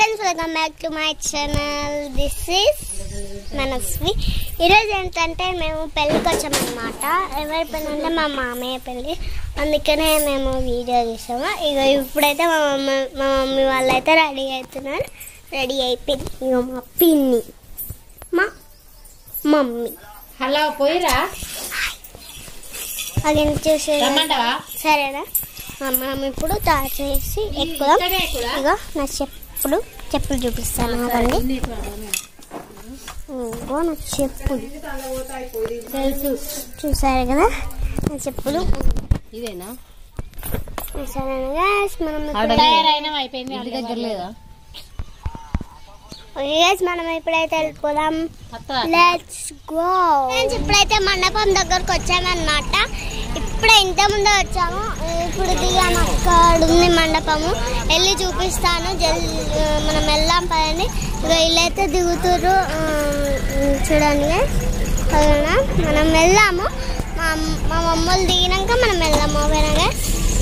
Friends welcome back to my channel this is Manasvi ఈరోజు ఏంటంటే మేము పెళ్ళికి వచ్చామన్నమాట ఎవరి పెళ్ళి అంటే మా మామయ్య పెళ్ళి అందుకనే మేము వీడియో తీసాము ఇక ఇప్పుడైతే మా మమ్మీ మా మమ్మీ వాళ్ళు అయితే రెడీ అవుతున్నారు రెడీ అయిపోయింది ఇక మా పిన్ని మా మమ్మీ హలో పోయిరా అది చూసి రమ్మంటావా సరేనా మా మనం ఇప్పుడు తయారు చేసి ఎక్కుదాం ఇక్కడే ఎక్కుదా? ఇగో నా చెప్పులు చెప్పులు చూపిస్తాను ఆగండి ఇగో నా చెప్పులు తెలుసు చూసారు కదా నా చెప్పులు ఇదేనా సరేనా guys, మనం ఇప్పుడు- తయారైన అయిపోయింది ఇంటి దగ్గర లేదా Okay guys, మనం ఇప్పుడైతే వెళ్ళిపోదాం అత్త లెట్స్ గో ఫ్రెండ్స్ ఇప్పుడైతే మండపం దగ్గరకు వచ్చామన్నమాట ఇప్పుడే ఇంత ముందే వచ్చాము ఇప్పుడు దిగాము అక్కడ ఉంది మండపము వెళ్ళి చూపిస్తాను జల్ మనం వెళ్దాం పదండి ఇక వీళ్ళైతే దిగుతురు ఆ, చూడండి guys. అవునా మనం వెళ్దాము మా అమ్మ- మా మమ్మల్ని దిగినాక మనం వెళ్దాము ఓకేనా guys?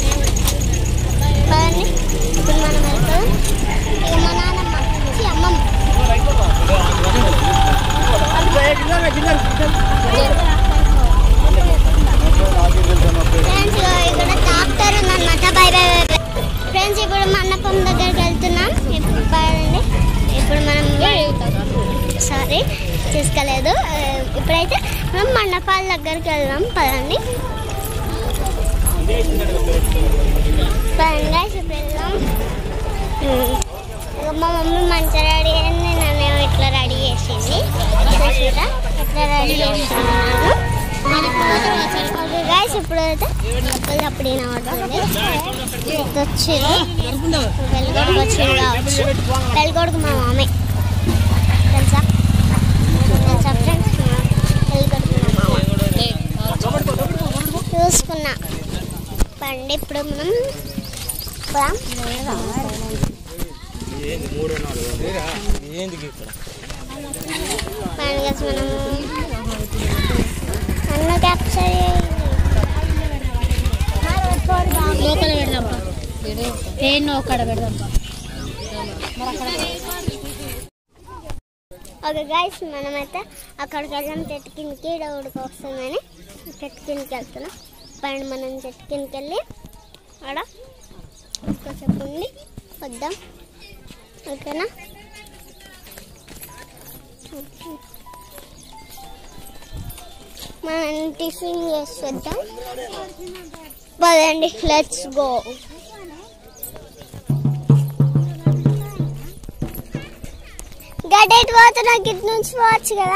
పదండి ఇప్పుడు మనం వెళ్తాం ఇక మా నాన్నమ్మ ఛీ, అమ్మమ్మ ఫ్రెండ్స్ ఇక్కడ ట్రాక్టర్ ఉందన్నమాట బై బై బై ఫ్రెండ్స్ ఇప్పుడు మండపం దగ్గరికి వెళ్తున్నాం ఇప్పుడు పదండి ఇప్పుడు మనం సారీ తీసుకోలేదు ఆ, ఇప్పుడైతే మనం మండపాల దగ్గరికి వెళ్దాం పదండి పదండి guys, ఇప్పుడు వెళ్దాం ఉమ్. ఇక మా మమ్మీ మంచిగా రెడీ అయింది నన్ను ఇట్లా రెడీ చేసింది చూసిరా ఇట్లా రెడీ చేస్తున్నాను ఓకే గాయస్ ఇప్పుడు అయితే అప్పుడు అప్పుడు వినబడుతుంది ఇది వచ్చింది పెళ్ళికొడుకు వచ్చింది కావచ్చు పెళ్ళికొడుకు మా మామే తెలుసా తెలుసా ఫ్రెండ్స్ పెళ్ళికొడుకు మా మామ చూసుకున్నా పండి ఇప్పుడు మనం పోదాం పండుగ మనము అన్న క్యాప్చర్ లోపల పెడదాం ఏం ఒక్కడ పెడదాం ఓకే గైస్ మనమైతే అక్కడికి వెళ్ళాం చెట్టు కిందకి ఈడ ఉడక వస్తుందని చెట్టు కిందకి వెళ్తున్నాం పండు మనం చెట్టు కిందకి వెళ్ళి ఆడ కొంచెం ఉండి వద్దాం ఓకేనా ఓకే. మనం టిఫిన్ చేసి వద్దాం పదండి లెట్స్ గో గడ్డ ఎటు పోతున్నా గిట్ నుంచి పోవచ్చు కదా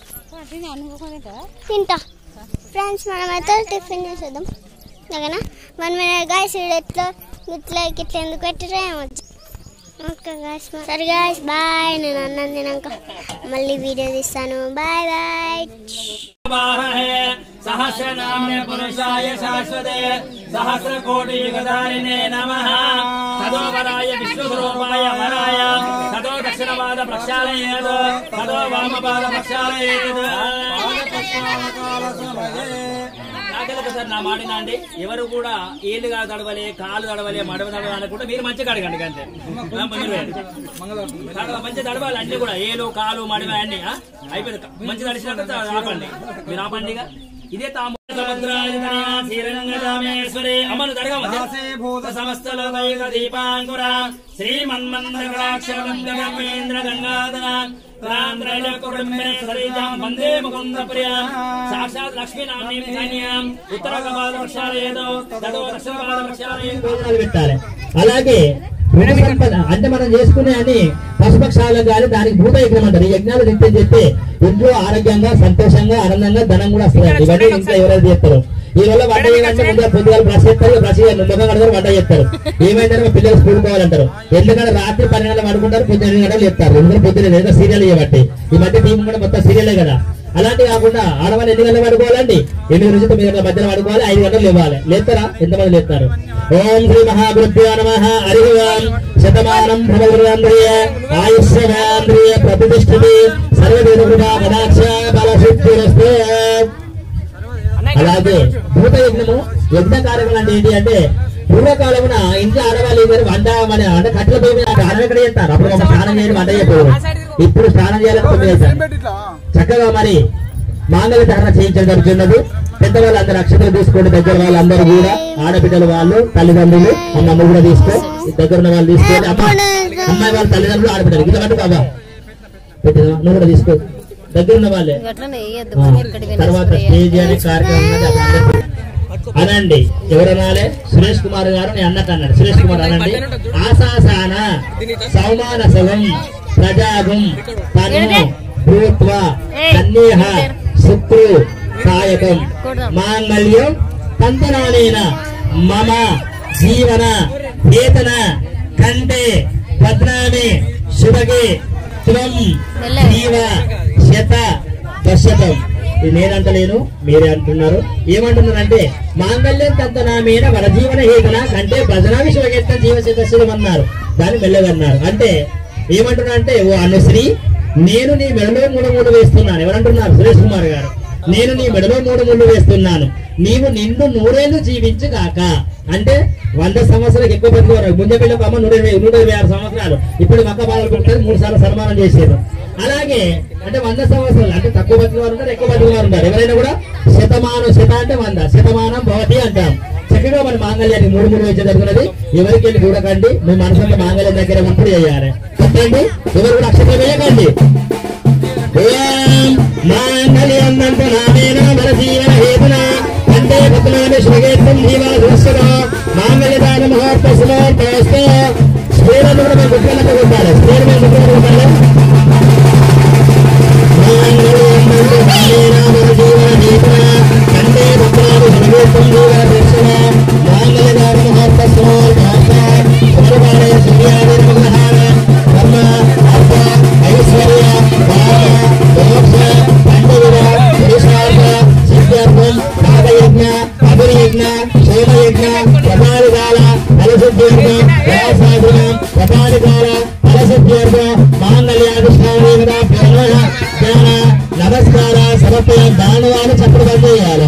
తింటా ఫ్రెండ్స్ మనమైతే టిఫిన్ చేసేద్దాం ఓకేనా వన్ మినిట్ గాయస్ ఎట్లా ఇట్లా ఇట్లా ఎందుకు పెట్టిరా ఏమొచ్చు ఓకే గాయస్ సరే గాయస్ బాయ్ నేను అన్నం తినాక మళ్ళీ వీడియో తీస్తాను బాయ్ బాయ్ वाहहे सहस्रनाम्ने पुरुषाय शाश्वते सहस्रकोटियुगधारिणे नमः ततो वराय विष्णुस्वरूपाय वराय ततो दक्षिणपाद प्रक्षालयेत् ततो वामपाद प्रक्षालयेत् నాకెళ్ళక సార్ నా మాడినా అండి ఎవరు కూడా ఏళ్ళుగా తడవలే కాలు తడవలే మడవ తడవలే అనుకుంటే మీరు మంచిగా అడగండి అంతే ఆ, మీరు వేయండి. తడవ మంచి తడవాలి అన్ని కూడా ఏలు కాలు మడవ అన్ని ఆ? అయిపోయింది మంచి తడిచినాక త- ఆపండి మీరు ఆపండి ఇక. ఇదే తాము శ్రీరంగరామేశ్వరి అమ్మను తడగమ సమస్త లోకైక దీపాంకుర శ్రీమన్మందరాక్షేంద్ర గంగాధర వందే ముకుంద ప్రియ సాక్షాత్ లక్ష్మీ నామ్నీ కన్యాం ఉత్తర కపాల వృక్షాలయేదో తదో దక్షిణ కపాల వృక్షాలయేదో భోజనాలు పెట్టాలి అలాగే భూమి సంపద అంటే మనం చేసుకునే అని పశుపక్షాలకు కానీ దానికి భూత యజ్ఞం అంటారు ఈ యజ్ఞాలు నిత్యం చెప్తే ఇంట్లో ఆరోగ్యంగా సంతోషంగా ఆనందంగా ధనం కూడా వస్తుంది ఇవన్నీ ఇంట్లో ఎవరైతే చేస్తారు ఈ వల్ల వంట చేయాలంటే ముందు పొద్దుగాలు బ్రష్ చేస్తారు బ్రష్ చేయాలి ముఖం కడతారు వంట చేస్తారు ఏమైందంటే మా పిల్లలు స్కూల్ పోవాలంటారు ఎందుకంటే రాత్రి పన్నెండు గంటలు పడుకుంటారు పొద్దున్న ఎనిమిది గంటలు చెప్తారు ఎందుకంటే పొద్దున్న లేదా సీరియల్ చేయబట్టి ఈ మధ్య టీం కూడా మొత్తం సీరియలే కదా అలాంటి కాకుండా ఆడవాళ్ళు ఎన్ని గంటలు పడుకోవాలండి ఎనిమిది నుంచి తొమ్మిది గంటల మధ్యలో పడుకోవాలి ఐదు గంటలు లేవాలి లేస్తారా ఎంతమంది లేస్తారు ఓం శ్రీ మహాగురుభ్యో నమ హరి ఓం శతమానం భవద్రియ ఆయుష్యేంద్రియ ప్రతిష్ఠితి సర్వదేవృగా కటాక్ష బలశక్తిరస్తే అలాగే భూత యజ్ఞము యజ్ఞ కార్యక్రమం అంటే ఏంటి అంటే పూర్వకాలమున ఇంట్లో ఆడవాళ్ళు ఏమైనా వంట మన అంటే కట్టెల పోయి మీద స్నానం ఎక్కడ చేస్తారు అప్పుడు ఒక స్నానం చేయడం వంట చేయకపోవడం ఇప్పుడు స్నానం చేయాలని తొమ్మిది చేశారు చక్కగా మరి మాంగళ్య ధారణ చేయించడం జరుగుతున్నది పెద్దవాళ్ళందరూ అక్షతలు తీసుకోండి దగ్గర వాళ్ళందరూ కూడా ఆడబిడ్డలు వాళ్ళు తల్లిదండ్రులు అమ్మమ్మ కూడా తీసుకో దగ్గర ఉన్న వాళ్ళు తీసుకోండి అమ్మ అమ్మాయి వాళ్ళ తల్లిదండ్రులు ఆడబిడ్డలు ఇట్లా పట్టు బాబా పెట్టినా నువ్వు కూడా తీసుకో దగ్గర ఉన్న వాళ్ళే ఆ, తర్వాత స్టేజ్ అనే కార్యక్రమం ఉన్నది అక్కడ అందరికీ అనండి ఎవరనాలే సురేష్ కుమార్ గారు నేను అన్నట్టు అన్నాడు సురేష్ కుమార్ అనండి ఆశాసాన సౌమానసవం ప్రజాగం తను భూత్వ కన్యేహ శుక్రు కాయకం మాంగళ్యం తంతనానేన మమ జీవన వేతన కంటే పద్నామే శుభగే త్వం జీవ శత దశతం ఇది నేనంటలేను మీరే అంటున్నారు ఏమంటున్నారంటే మాంగళ్యం తంత నా మీద వరజీవన హేతన కంటే భజన విశ్వగీత జీవశతం అన్నారు దాన్ని మెల్లగన్నారు అంటే ఏమంటున్నా అంటే ఓ అనుశ్రీ నేను నీ మెడలో మూడు మూడు వేస్తున్నాను ఎవరంటున్నారు సురేష్ కుమార్ గారు నేను నీ మెడలో మూడు ముళ్ళు వేస్తున్నాను నీవు నిండు నూరేళ్లు జీవించు కాక అంటే వంద సంవత్సరాలకు ఎక్కువ బతికేవారు ముంజ పిల్లకి అమ్మ నూట ఇరవై నూట ఇరవై ఆరు సంవత్సరాలు ఇప్పుడు మక్క బాధలు పుట్టారు మూడు సార్లు సన్మానం చేశారు అలాగే అంటే వంద సంవత్సరాలు అంటే తక్కువ బతికేవారు ఉంటారు ఎక్కువ బతికేవారు ఉంటారు ఎవరైనా కూడా శతమానం శత అంటే వంద శతమానం భవతి అంటాం చక్కగా మన మాంగళ్యానికి మూడు మూడు వచ్చే జరుగుతున్నది ఎవరికి వెళ్ళి చూడకండి మీ మనసులో మాంగళ్యం దగ్గర ఉన్నప్పుడు చేయాలి చెప్పండి ఎవరు కూడా అక్షరం వేయకండి ఓం మాంగళ్యందంత నామేన మన జీవన హేతున కంటే పద్నామి శృగేత్తం జీవన దృశ్యత మాంగళ్యదాన ముహూర్త సుమూర్తస్తే స్త్రీలను కూడా మేము గుర్తున్నట్టు కొట్టాలి స్త్రీలు మేము గుర్తున్నట్టు కొట్టాలి మాంగళ్యందంత నామేన మన జీవన హేతున కంటే పద్నామి శృగేత్తం జీవన దృశ్యత మాంగళ్యదాన ముహూర్త సుమూర్తస్తే సుబ్రహ్మణ్య సూర్యాది నమః ధర్మ అర్థ ఐశ్వర్య భావ మోక్ష పండుగ పురుషార్థ సిద్ధార్థం నాగయజ్ఞ అభియజ్ఞ సోమయజ్ఞ కపాలికాల ఫలసిద్ధ్యర్థం వ్యాసాధనం కపాలికాల ఫలసిద్ధ్యర్థం మాంగళ్యాధిష్టానం జ్ఞాన నమస్కార సమర్పణ దానవాలు చప్పుడు బంద్ చేయాలి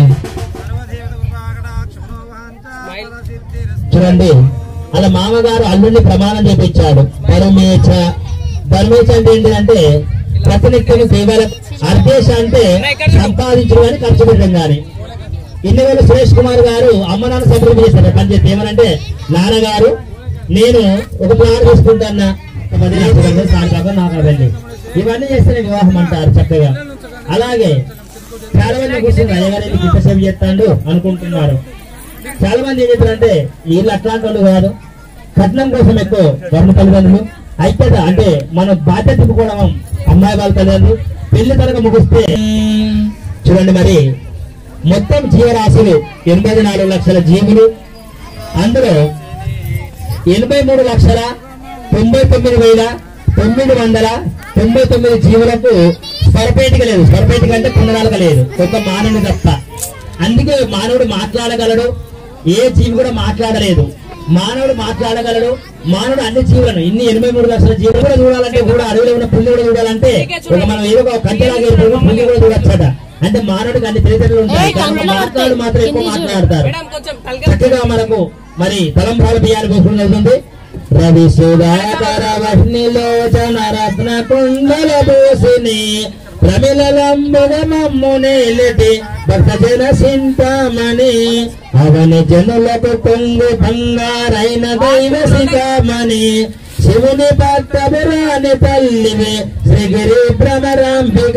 చూడండి అలా మామగారు అల్లుడిని ప్రమాణం చేపించాడు పరమేచ పరమేచ అంటే ఏంటంటే ప్రతినిత్యం సేవల అర్దేశ అంటే సంపాదించడం కానీ ఖర్చు పెట్టడం కానీ ఇన్ని వేల సురేష్ కుమార్ గారు అమ్మ నాన్న సంప్రదింపు చేశారు పని చేస్తే ఏమనంటే నాన్నగారు నేను ఒక ప్లాన్ తీసుకుంటాను పది లక్షలు సాయంత్రం నాకు అవ్వండి ఇవన్నీ చేస్తేనే వివాహం అంటారు చక్కగా అలాగే చాలా మంది కూర్చుని అయ్యగారు ఎందుకు ఇంత సేవ చేస్తాడు అనుకుంటున్నారు చాలా మంది ఏం చెప్తారంటే వీళ్ళు అట్లాంటి వాళ్ళు కాదు కట్నం కోసం ఎక్కువ వర్ణ తల్లిదండ్రులు ఐక్యత అంటే మన బాధ్యత తిప్పుకోవడం అమ్మాయి వాళ్ళ తల్లిదండ్రులు పెళ్లి తరగ ముగిస్తే చూడండి మరి మొత్తం జీవరాశులు ఎనభై నాలుగు లక్షల జీవులు అందులో ఎనభై మూడు లక్షల తొంభై తొమ్మిది వేల తొమ్మిది వందల తొంభై తొమ్మిది జీవులకు స్వరపేటిక లేదు స్వరపేటిక అంటే పునరాలక లేదు ఒక మానవుడు తప్ప అందుకే మానవుడు మాట్లాడగలడు ఏ జీవి కూడా మాట్లాడలేదు మానవుడు మాట్లాడగలడు మానవుడు అన్ని జీవులను ఇన్ని ఎనభై మూడు లక్షల జీవులు కూడా చూడాలంటే కూడా అడవిలో ఉన్న పుల్లి కూడా చూడాలంటే ఒక మనం ఏదో ఒక కంచెలాగా ఏర్పడిన పుల్లి కూడా చూడొచ్చట అంటే మానవుడికి అన్ని తెలివితేటలు ఉంటాయి కానీ మాట్లాడు మాత్రం ఎక్కువ మాట్లాడతారు చక్కగా మనకు మరి తలంబ్రాల బియ్యాన్ని కోసం జరుగుతుంది రవి సుధాకర వహ్నిలోచన రత్న కుండల భూసిని ప్రమిలంబుగ మమ్మునేలిటి భక్త జన చింతామణి అవని జనులకు పొంగు బంగారైన దైవ శిఖామణి శివుని భక్తపురాని తల్లివి శ్రీగిరి భ్రమరాంబిక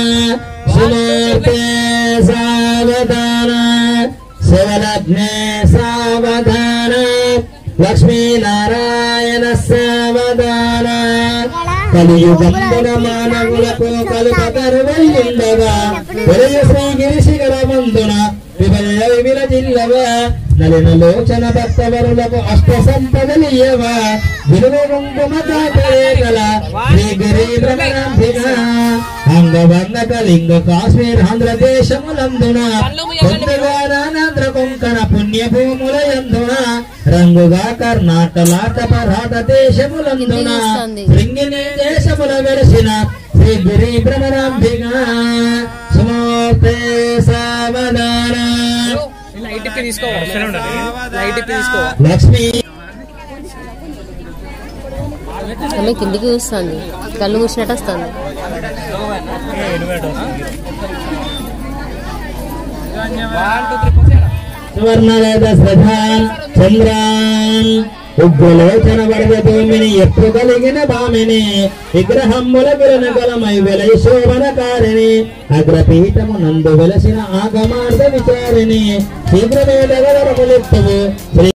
సుమూర్తే సావధాన శివలగ్నే సావధాన లక్ష్మీనారాయణ సావధాన కలియుగంబున మానవులకు కలుపకరువయ్యుండగా వెలయ శ్రీగిరి శిఖరమందున వివయ విల జిల్లవా నలిన లోచన భక్తవరులకు అష్ట సంపదలియవా విలువ కుంకుమ గల శ్రీగిరి భ్రమరాంబిక అంగవంగ కళింగ కాశ్మీర్ ఆంధ్రదేశములందున పొందుగానాంధ్ర కొంకణ పుణ్య భూముల యందున రంగుగా కర్ణాటక భారతదేశములందున శృంగిని దేశముల వెలిసిన శ్రీ గిరి భ్రమరాంబిక సుమూర్తే సావధాన లైట్ ఇప్పి తీసుకో లైట్ ఇప్పి తీసుకో లక్ష్మి ఆమె కిందికి చూస్తుంది కళ్ళు మూసినట్టు వస్తుంది సువర్ణవేద శ్రధాన్ చంద్రాన్ ఉగ్రలోచన వరద భూమిని ఎప్పుడు కలిగిన భామిని విగ్రహముల గిరణగలమై వెలై శోభనకారిణి అగ్రపీఠము నందు వెలసిన ఆగమార్గ విచారిణి శీఘ్రమే దగవరములెత్తువు శ్రీ